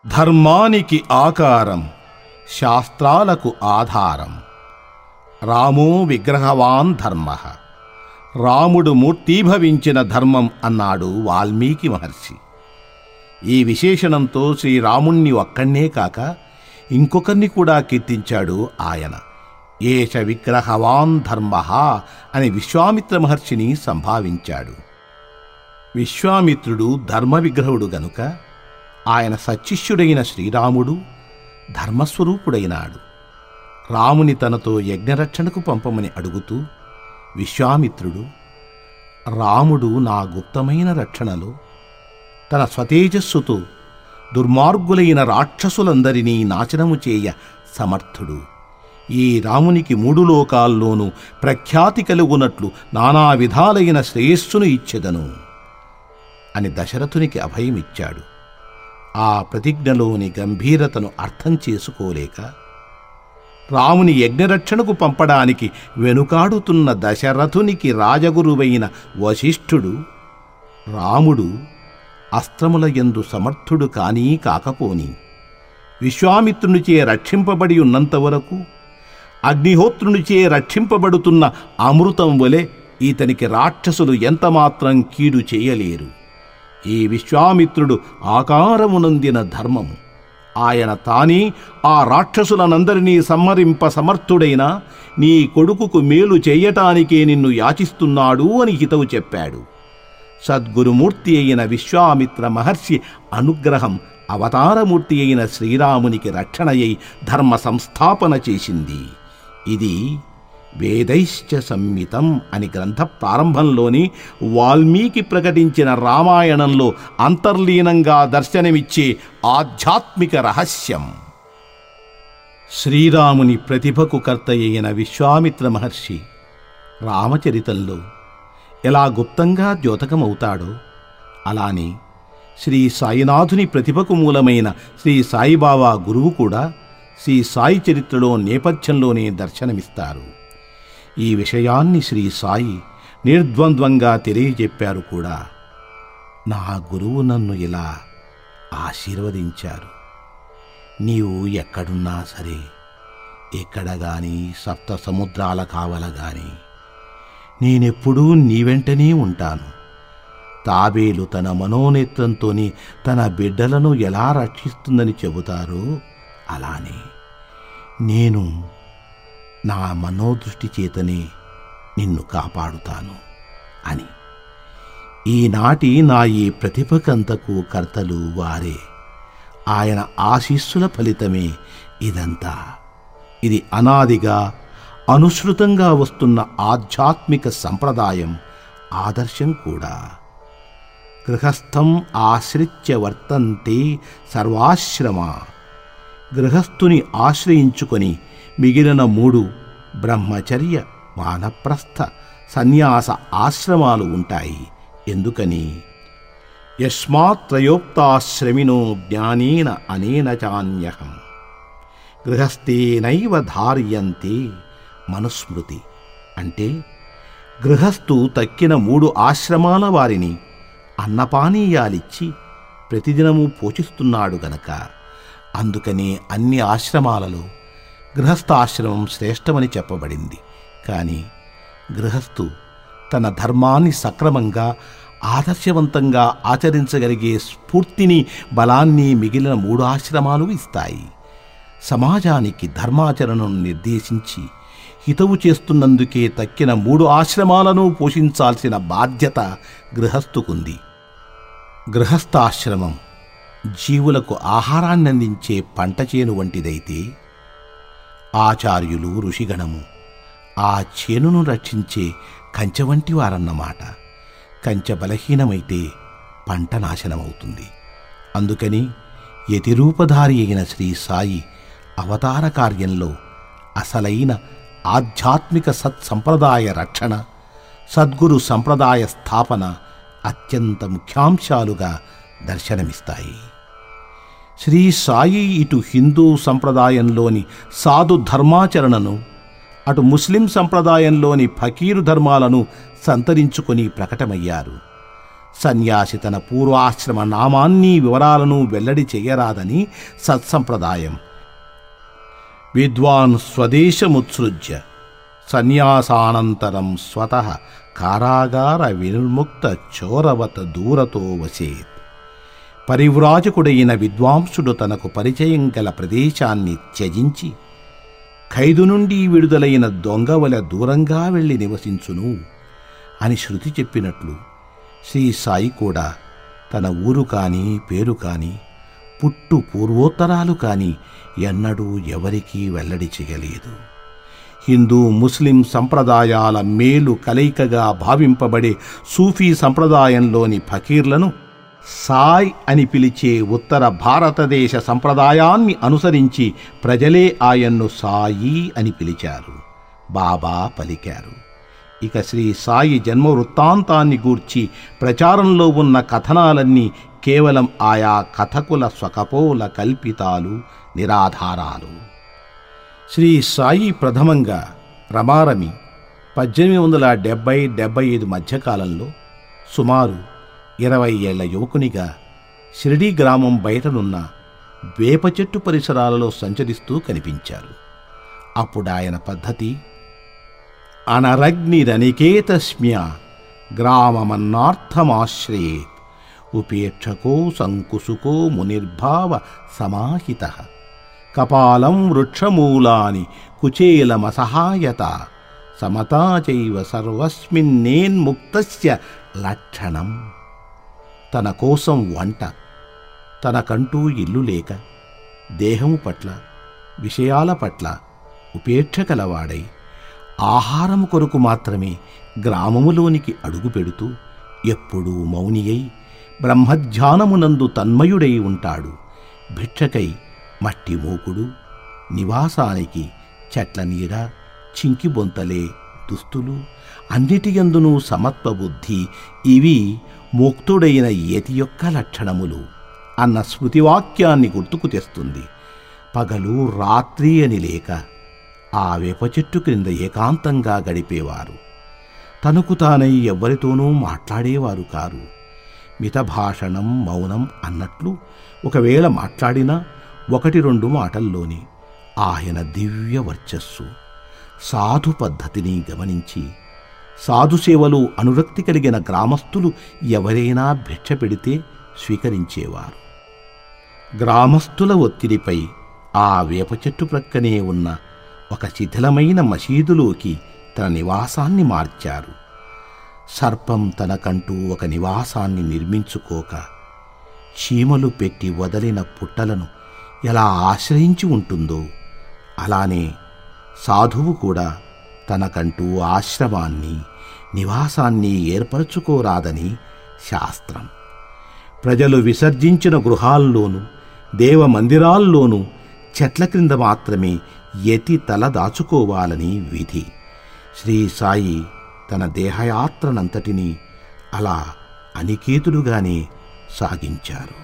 ధర్మానికి ఆకారం శాస్త్రాలకు ఆధారం రామో విగ్రహవాన్ ధర్మ రాముడు మూర్తీభవించిన ధర్మం అన్నాడు వాల్మీకి మహర్షి ఈ విశేషణంతో శ్రీరాముణ్ణి ఒక్కణ్ణే కాక ఇంకొకరిని కూడా కీర్తించాడు ఆయన ఏష విగ్రహవాన్ ధర్మ అని విశ్వామిత్ర మహర్షిని సంభావించాడు విశ్వామిత్రుడు ధర్మ విగ్రహుడు గనుక ఆయన సచ్చిష్యుడైన శ్రీరాముడు ధర్మస్వరూపుడైనాడు రాముని తనతో యజ్ఞరక్షణకు పంపమని అడుగుతూ విశ్వామిత్రుడు రాముడు నా గుప్తమైన రక్షణలో తన స్వతేజస్సుతో దుర్మార్గులైన రాక్షసులందరినీ నాశనము చేయ సమర్థుడు ఈ రామునికి మూడు లోకాల్లోనూ ప్రఖ్యాతి కలుగునట్లు నానా విధాలైన శ్రేయస్సును ఇచ్చెదను అని దశరథునికి అభయమిచ్చాడు ఆ ప్రతిజ్ఞలోని గంభీరతను అర్థం చేసుకోలేక రాముని యజ్ఞరక్షణకు పంపడానికి వెనుకాడుతున్న దశరథునికి రాజగురువైన వశిష్ఠుడు రాముడు అస్త్రముల యందు సమర్థుడు కానీ కాకపోని విశ్వామిత్రునిచే రక్షింపబడి ఉన్నంతవరకు అగ్నిహోత్రునిచే రక్షింపబడుతున్న అమృతం వలె ఇతనికి రాక్షసులు ఎంతమాత్రం కీడు చేయలేరు ఈ విశ్వామిత్రుడు ఆకారమునందిన ధర్మము ఆయన తానే ఆ రాక్షసులనందరినీ సంహరింప సమర్థుడైన నీ కొడుకుకు మేలు చేయటానికే నిన్ను యాచిస్తున్నాడు అని హితవు చెప్పాడు సద్గురుమూర్తి అయిన విశ్వామిత్ర మహర్షి అనుగ్రహం అవతారమూర్తి అయిన శ్రీరామునికి రక్షణయై ధర్మ సంస్థాపన చేసింది ఇది వేదైశ్చ సంహితం అని గ్రంథ ప్రారంభంలోని వాల్మీకి ప్రకటించిన రామాయణంలో అంతర్లీనంగా దర్శనమిచ్చే ఆధ్యాత్మిక రహస్యం శ్రీరాముని ప్రతిభకు కర్త అయిన విశ్వామిత్ర మహర్షి రామచరితంలో ఎలా గుప్తంగా ద్యోతకమవుతాడో అలానే శ్రీ సాయినాథుని ప్రతిభకు మూలమైన శ్రీ సాయిబాబా గురువు కూడా శ్రీ సాయి చరిత్రలో నేపథ్యంలోనే దర్శనమిస్తారు ఈ విషయాన్ని శ్రీ సాయి నిర్ద్వంద్వంగా తెలియజెప్పారు కూడా నా గురువు నన్ను ఇలా ఆశీర్వదించారు నీవు ఎక్కడున్నా సరే ఎక్కడ గాని సప్త సముద్రాల కావల గాని నేనెప్పుడూ నీ వెంటనే ఉంటాను తాబేలు తన మనోనేత్రంతోని తన బిడ్డలను ఎలా రక్షిస్తుందని చెబుతారో అలానే నేను నా మనోదృష్టి చేతనే నిన్ను కాపాడుతాను అని ఈనాటి నా ఈ ప్రతిభకంతకు కర్తలు వారే ఆయన ఆశీస్సుల ఫలితమే ఇదంతా ఇది అనాదిగా అనుసృతంగా వస్తున్న ఆధ్యాత్మిక సంప్రదాయం ఆదర్శం కూడా గృహస్థం ఆశ్రిత్య వర్తంతే సర్వాశ్రమ గృహస్థుని ఆశ్రయించుకొని మిగిలిన మూడు బ్రహ్మచర్య వానప్రస్థ సన్యాస ఆశ్రమాలు ఉంటాయి ఎందుకని యస్మాత్రయోక్తాశ్రమినో జ్ఞానేన అనేన చాన్యహం గృహస్థేనైవ ధార్యంతే మనుస్మృతి అంటే గృహస్థు తక్కిన మూడు ఆశ్రమాల వారిని అన్నపానీయాలిచ్చి ప్రతిదినము పోషిస్తున్నాడు గనక అందుకనే అన్ని ఆశ్రమాలలో గృహస్థాశ్రమం శ్రేష్టమని చెప్పబడింది కానీ గృహస్థు తన ధర్మాన్ని సక్రమంగా ఆదర్శవంతంగా ఆచరించగలిగే స్ఫూర్తిని బలాన్ని మిగిలిన మూడు ఆశ్రమాలు ఇస్తాయి సమాజానికి ధర్మాచరణను నిర్దేశించి హితవు చేస్తున్నందుకే తక్కిన మూడు ఆశ్రమాలను పోషించాల్సిన బాధ్యత గృహస్థుకుంది గృహస్థాశ్రమం జీవులకు ఆహారాన్ని అందించే పంట చేను వంటిదైతే ఆచార్యులు ఋషిగణము ఆ చేనును రక్షించే కంచె వంటి వారన్నమాట కంచె బలహీనమైతే పంట నాశనమవుతుంది అందుకని యతిరూపధారి అయిన శ్రీ సాయి అవతార కార్యంలో అసలైన ఆధ్యాత్మిక సత్సంప్రదాయ రక్షణ సద్గురు సంప్రదాయ స్థాపన అత్యంత ముఖ్యాంశాలుగా దర్శనమిస్తాయి శ్రీ సాయి ఇటు హిందూ సంప్రదాయంలోని సాధు ధర్మాచరణను అటు ముస్లిం సంప్రదాయంలోని ఫకీరు ధర్మాలను సంతరించుకొని ప్రకటమయ్యారు సన్యాసి తన పూర్వాశ్రమ నామాన్ని వివరాలను వెల్లడి చెయ్యరాదని సత్సంప్రదాయం విద్వాన్ స్వదేశముత్సృజ్య సన్యాసానంతరం స్వతః కారాగార వినిర్ముక్త చోరవత దూరతో వసేత్ పరివ్రాజకుడైన విద్వాంసుడు తనకు పరిచయం గల ప్రదేశాన్ని త్యజించి ఖైదు నుండి విడుదలైన దొంగవల దూరంగా వెళ్ళి నివసించును అని శృతి చెప్పినట్లు శ్రీ సాయి కూడా తన ఊరు కాని పేరు కాని పుట్టు పూర్వోత్తరాలు కాని ఎన్నడూ ఎవరికీ వెల్లడి చేయలేదు హిందూ ముస్లిం సంప్రదాయాల మేలు కలయికగా భావింపబడే సూఫీ సంప్రదాయంలోని ఫకీర్లను సాయ్ అని పిలిచే ఉత్తర భారతదేశ సంప్రదాయాన్ని అనుసరించి ప్రజలే ఆయన్ను సాయి అని పిలిచారు బాబా పలికారు ఇక శ్రీ సాయి జన్మ వృత్తాంతాన్ని గూర్చి ప్రచారంలో ఉన్న కథనాలన్నీ కేవలం ఆయా కథకుల స్వకపోల కల్పితాలు నిరాధారాలు శ్రీ సాయి ప్రథమంగా రమారమి పద్దెనిమిది వందల డెబ్బై డెబ్బై ఐదు మధ్యకాలంలో సుమారు ఇరవై ఏళ్ల యువకునిగా షిరిడీ గ్రామం బయటనున్న వేప చెట్టు పరిసరాలలో సంచరిస్తూ కనిపించారు అప్పుడు ఆయన పద్ధతి అనరగ్నిరనికేతస్మ్య గ్రామమన్నార్థమాశ్రయేత్ ఉపేక్షకో సంకుసుకో మునిర్భావ సమాహిత కపాలం వృక్షమూలాని కుచేలమసహాయత సమతా చైవ సర్వస్మిన్నేన్ముక్తస్య లక్షణం తన కోసం వంట తనకంటూ ఇల్లు లేక దేహము పట్ల విషయాల పట్ల ఉపేక్ష కలవాడై ఆహారము కొరకు మాత్రమే గ్రామములోనికి అడుగు పెడుతూ ఎప్పుడూ మౌనియై బ్రహ్మధ్యానమునందు తన్మయుడై ఉంటాడు భిక్షకై మట్టి మూకుడు నివాసానికి చెట్ల నీడ చింకి బొంతలే దుస్తులు అన్నిటియందునూ సమత్వ బుద్ధి ఇవి మోక్తుడైన యతి యొక్క లక్షణములు అన్న స్మృతివాక్యాన్ని గుర్తుకు తెస్తుంది పగలు రాత్రి అని లేక ఆ వేప చెట్టు క్రింద ఏకాంతంగా గడిపేవారు తనకు తానై ఎవ్వరితోనూ మాట్లాడేవారు కారు మితభాషణం మౌనం అన్నట్లు ఒకవేళ మాట్లాడినా ఒకటి రెండు మాటల్లోని ఆయన దివ్య వర్చస్సు సాధు పద్ధతిని గమనించి సాధుసేవలు అనురక్తి కలిగిన గ్రామస్తులు ఎవరైనా భిక్ష పెడితే స్వీకరించేవారు గ్రామస్తుల ఒత్తిడిపై ఆ వేప చెట్టు ప్రక్కనే ఉన్న ఒక శిథిలమైన మసీదులోకి తన నివాసాన్ని మార్చారు సర్పం తనకంటూ ఒక నివాసాన్ని నిర్మించుకోక చీమలు పెట్టి వదిలిన పుట్టలను ఎలా ఆశ్రయించి ఉంటుందో అలానే సాధువు కూడా తనకంటూ ఆశ్రమాన్ని నివాసాన్ని ఏర్పరచుకోరాదని శాస్త్రం ప్రజలు విసర్జించిన గృహాల్లోనూ దేవమందిరాల్లోనూ చెట్ల క్రింద మాత్రమే యతి తల దాచుకోవాలని విధి శ్రీ సాయి తన దేహయాత్రనంతటినీ అలా అనికేతుడుగానే సాగించారు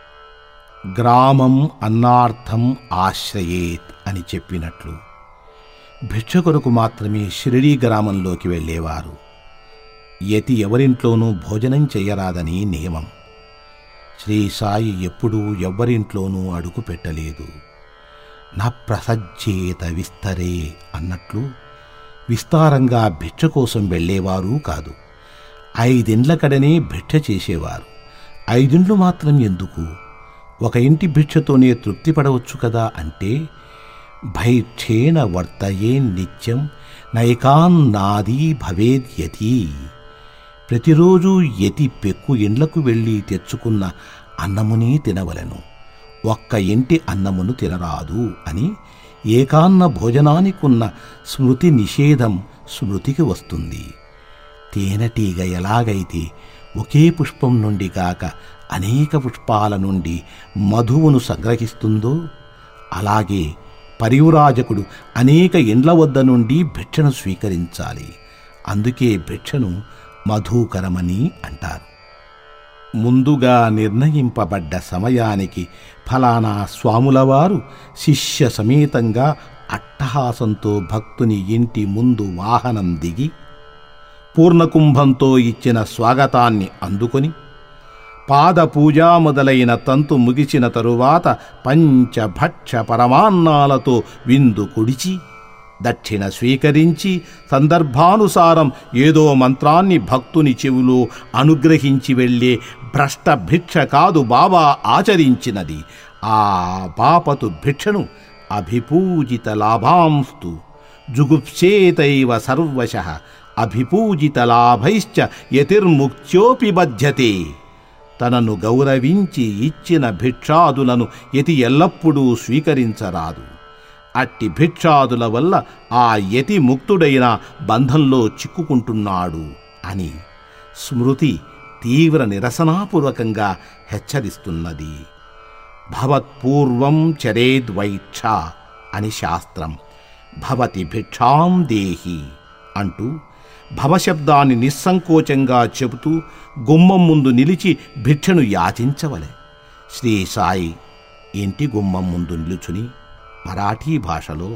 గ్రామం అన్నార్థం ఆశ్రయేత్ అని చెప్పినట్లు భిక్ష కొరకు మాత్రమే షిరిడీ గ్రామంలోకి వెళ్ళేవారు యతి ఎవరింట్లోనూ భోజనం చెయ్యరాదని నియమం శ్రీ సాయి ఎప్పుడూ ఎవ్వరింట్లోనూ అడుగు పెట్టలేదు నా ప్రసజ్జేత విస్తరే అన్నట్లు విస్తారంగా భిక్ష కోసం వెళ్ళేవారు కాదు ఐదిండ్ల కడనే భిక్ష చేసేవారు ఐదిండ్లు మాత్రం ఎందుకు ఒక ఇంటి భిక్షతోనే తృప్తి పడవచ్చు కదా అంటే భైక్షేణ వర్తయే నిత్యం నైకాన్నాది భవేద్యతి ప్రతిరోజు యతి పెక్కు ఇండ్లకు వెళ్ళి తెచ్చుకున్న అన్నమునే తినవలెను ఒక్క ఇంటి అన్నమును తినరాదు అని ఏకాన్న భోజనానికున్న స్మృతి నిషేధం స్మృతికి వస్తుంది తేనెటీగ ఎలాగైతే ఒకే పుష్పం నుండి కాక అనేక పుష్పాల నుండి మధువును సంగ్రహిస్తుందో అలాగే పరివురాజకుడు అనేక ఇండ్ల వద్ద నుండి భిక్షను స్వీకరించాలి అందుకే భిక్షను మధుకరమని అంటారు ముందుగా నిర్ణయింపబడ్డ సమయానికి ఫలానా స్వాములవారు శిష్య సమేతంగా అట్టహాసంతో భక్తుని ఇంటి ముందు వాహనం దిగి పూర్ణకుంభంతో ఇచ్చిన స్వాగతాన్ని అందుకొని పాద పూజ మొదలైన తంతు ముగిసిన తరువాత పంచభక్ష పరమాన్నాలతో విందు కొడిచి దక్షిణ స్వీకరించి సందర్భానుసారం ఏదో మంత్రాన్ని భక్తుని చెవులో అనుగ్రహించి వెళ్ళే భ్రష్ట భిక్ష కాదు బాబా ఆచరించినది ఆ బాపతు భిక్షను అభిపూజిత లాభాంస్తు జుగుప్సేతైవ సర్వశ అభిపూజిత లాభైశ్చ యతిర్ముక్త్యోపి బధ్యతే తనను గౌరవించి ఇచ్చిన భిక్షాదులను యతి ఎల్లప్పుడూ స్వీకరించరాదు అట్టి భిక్షాదుల వల్ల ఆ యతి ముక్తుడైన బంధంలో చిక్కుకుంటున్నాడు అని స్మృతి తీవ్ర నిరసనాపూర్వకంగా హెచ్చరిస్తున్నది భవత్పూర్వం చరేద్వైక్ష అని శాస్త్రం భవతి భిక్షాం దేహి అంటూ భవశబ్దాన్ని నిస్సంకోచంగా చెబుతూ గుమ్మం ముందు నిలిచి భిక్షను యాచించవలె శ్రీ సాయి ఇంటి గుమ్మం ముందు నిలుచుని మరాఠీ భాషలో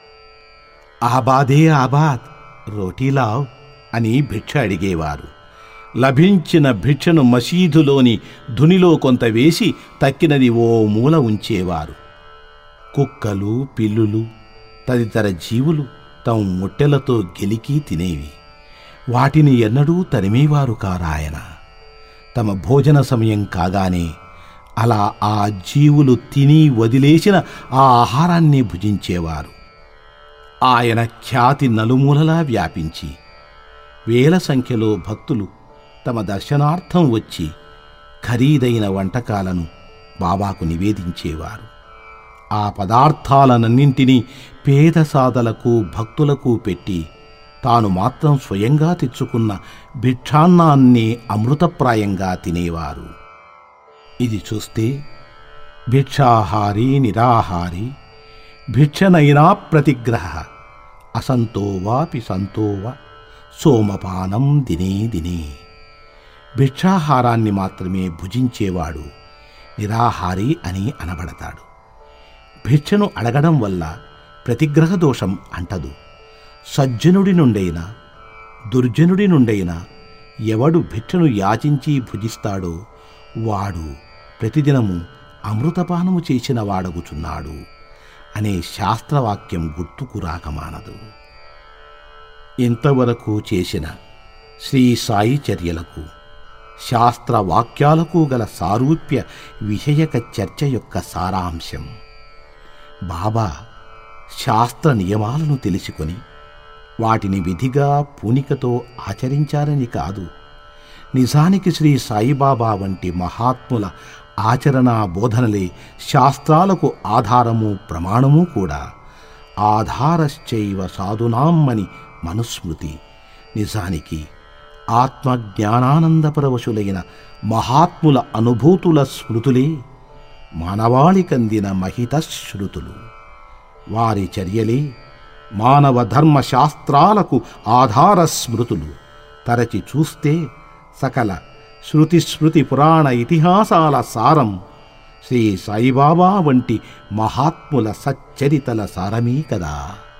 ఆబాదే ఆబాద్ రోటీలావ్ అని భిక్ష అడిగేవారు లభించిన భిక్షను మసీదులోని ధునిలో కొంత వేసి తక్కినది ఓ మూల ఉంచేవారు కుక్కలు పిల్లులు తదితర జీవులు తమ ముట్టెలతో గెలికి తినేవి వాటిని ఎన్నడూ తరిమేవారు కారాయన తమ భోజన సమయం కాగానే అలా ఆ జీవులు తిని వదిలేసిన ఆ ఆహారాన్ని భుజించేవారు ఆయన ఖ్యాతి నలుమూలలా వ్యాపించి వేల సంఖ్యలో భక్తులు తమ దర్శనార్థం వచ్చి ఖరీదైన వంటకాలను బాబాకు నివేదించేవారు ఆ పదార్థాలనన్నింటినీ పేద సాదలకు భక్తులకు పెట్టి తాను మాత్రం స్వయంగా తెచ్చుకున్న భిక్షాన్నాన్ని అమృతప్రాయంగా తినేవారు ఇది చూస్తే భిక్షాహారి నిరాహారి భిక్షనైనా ప్రతిగ్రహ అసంతో వాపి సంతోవ సోమపానం దినే దినే భిక్షాహారాన్ని మాత్రమే భుజించేవాడు నిరాహారి అని అనబడతాడు భిక్షను అడగడం వల్ల ప్రతిగ్రహ దోషం అంటదు సజ్జనుడి నుండైనా దుర్జనుడి నుండైనా ఎవడు భిక్షను యాచించి భుజిస్తాడో వాడు ప్రతిదినము అమృతపానము చేసిన వాడగుచున్నాడు అనే శాస్త్రవాక్యం గుర్తుకు రాకమానదు ఇంతవరకు చేసిన శ్రీ సాయి చర్యలకు శాస్త్ర వాక్యాలకు గల సారూప్య విషయక చర్చ యొక్క సారాంశం బాబా శాస్త్ర నియమాలను తెలుసుకొని వాటిని విధిగా పూనికతో ఆచరించారని కాదు నిజానికి శ్రీ సాయిబాబా వంటి మహాత్ముల ఆచరణా బోధనలే శాస్త్రాలకు ఆధారము ప్రమాణము కూడా ఆధారశ్చైవ సాధునామ్మని మనుస్మృతి నిజానికి ఆత్మజ్ఞానానందపరవశులైన మహాత్ముల అనుభూతుల స్మృతులే మానవాళికందిన మహిత శృతులు వారి చర్యలే మానవ ధర్మ శాస్త్రాలకు ఆధార స్మృతులు తరచి చూస్తే సకల శృతి స్మృతి పురాణ ఇతిహాసాల సారం శ్రీ సాయిబాబా వంటి మహాత్ముల సచ్చరితల సారమీ కదా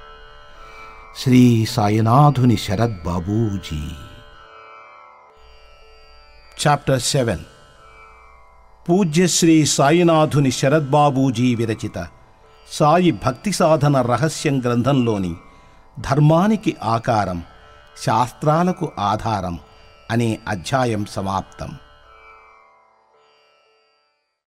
శ్రీ సాయినాథుని శరద్ బాబూజీ చాప్టర్ సెవెన్ పూజ్యశ్రీ సాయినాథుని శరద్ బాబూజీ విరచిత సాయి భక్తి సాధన రహస్యం గ్రంథంలోని ధర్మానికి ఆకారం శాస్త్రాలకు ఆధారం అనే అధ్యాయం సమాప్తం